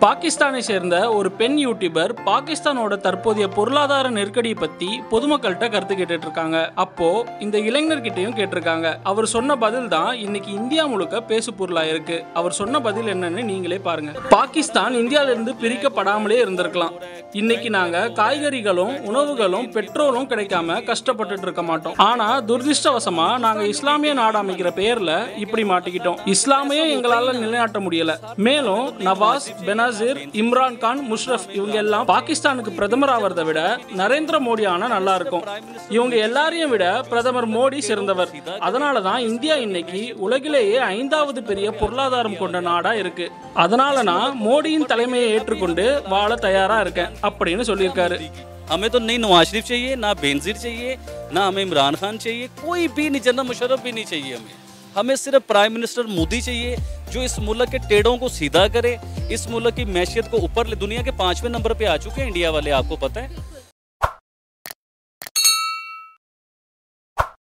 பாகிஸ்தானை சேர்ந்த ஒரு பெண் யூடியூபர் பாகிஸ்தானோட தற்போதைய பொருளாதார நெருக்கடியை பத்தி பொதுமக்கள்கிட்ட கருத்து கேட்டுட்டு இருக்காங்க அப்போ இந்த இளைஞர்கிட்டயும் கேட்டிருக்காங்க அவர் சொன்ன பதில் தான் இன்னைக்கு இந்தியா முழுக்க பேசு பொருளா இருக்கு அவர் சொன்ன பதில் என்னன்னு நீங்களே பாருங்க பாகிஸ்தான் இந்தியால இருந்து பிரிக்கப்படாமலே இருந்திருக்கலாம் இன்னைக்கு நாங்க காய்கறிகளும் உணவுகளும் பெட்ரோலும் கிடைக்காம கஷ்டப்பட்டுட்டு இருக்க மாட்டோம் ஆனா துரதிருஷ்டவசமா நாங்க இஸ்லாமிய நாடு அமைக்கிற பெயர்ல இப்படி மாட்டிக்கிட்டோம் இஸ்லாமையே எங்களால நிலைநாட்ட முடியல மேலும் நவாஸ் பெனாசிர் இம்ரான் கான் முஷ்ரப் இவங்க எல்லாம் பாகிஸ்தானுக்கு பிரதமர் ஆவறதை விட நரேந்திர மோடி ஆனா நல்லா இருக்கும் இவங்க எல்லாரையும் விட பிரதமர் மோடி சிறந்தவர் அதனால தான் இந்தியா இன்னைக்கு உலகிலேயே ஐந்தாவது பெரிய பொருளாதாரம் கொண்ட நாடா இருக்கு அதனால நான் மோடியின் தலைமையை ஏற்றுக்கொண்டு வாழ தயாரா இருக்கேன் அப்படின்னு சொல்லியிருக்காரு हमें तो नहीं नवाज शरीफ चाहिए ना बेनजीर चाहिए ना हमें इमरान खान चाहिए कोई भी नहीं जनरल मुशर्रफ भी नहीं चाहिए हमें हमें सिर्फ प्राइम मिनिस्टर मोदी चाहिए जो इस मुल्क के टेढ़ों को सीधा करे इस मुल्क की मैशियत को ऊपर ले दुनिया के पांचवें नंबर पे आ चुके हैं इंडिया वाले आपको पता है